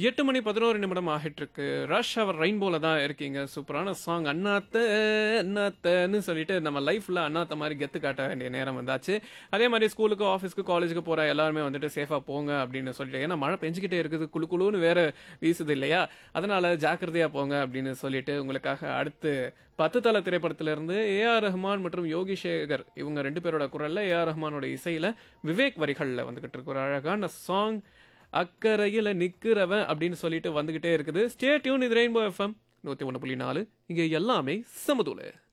எட்டு மணி பதினோரு நிமிடம் ஆகிட்டு இருக்கு ரஷ் அவர் ரெயின்போல தான் இருக்கீங்க சூப்பரான சாங் அண்ணாத்த அண்ணாத்தன்னு சொல்லிட்டு நம்ம லைஃப்ல அண்ணாத்த மாதிரி கெத்து காட்ட வேண்டிய நேரம் வந்தாச்சு அதே மாதிரி ஸ்கூலுக்கு ஆஃபீஸ்க்கு காலேஜுக்கு போற எல்லாருமே வந்துட்டு சேஃபா போங்க அப்படின்னு சொல்லிட்டு ஏன்னா மழை பெஞ்சுக்கிட்டே இருக்குது குளு குளுன்னு வேற வீசுது இல்லையா அதனால ஜாக்கிரதையா போங்க அப்படின்னு சொல்லிட்டு உங்களுக்காக அடுத்து பத்து தல திரைப்படத்துல இருந்து ஏஆர் ரஹ்மான் மற்றும் யோகி சேகர் இவங்க ரெண்டு பேரோட குரல்ல ஏஆர் ரஹ்மானோட இசையில விவேக் வரிகள்ல வந்துகிட்டு இருக்கு ஒரு அழகான சாங் அக்கறையில நிக்கிறவன் அப்படின்னு சொல்லிட்டு வந்துகிட்டே இருக்குது ஸ்டே டியூன் இது ரெயின்போ எஃப்எம் நூத்தி ஒன்று புள்ளி நாலு இங்க எல்லாமே சமதூளு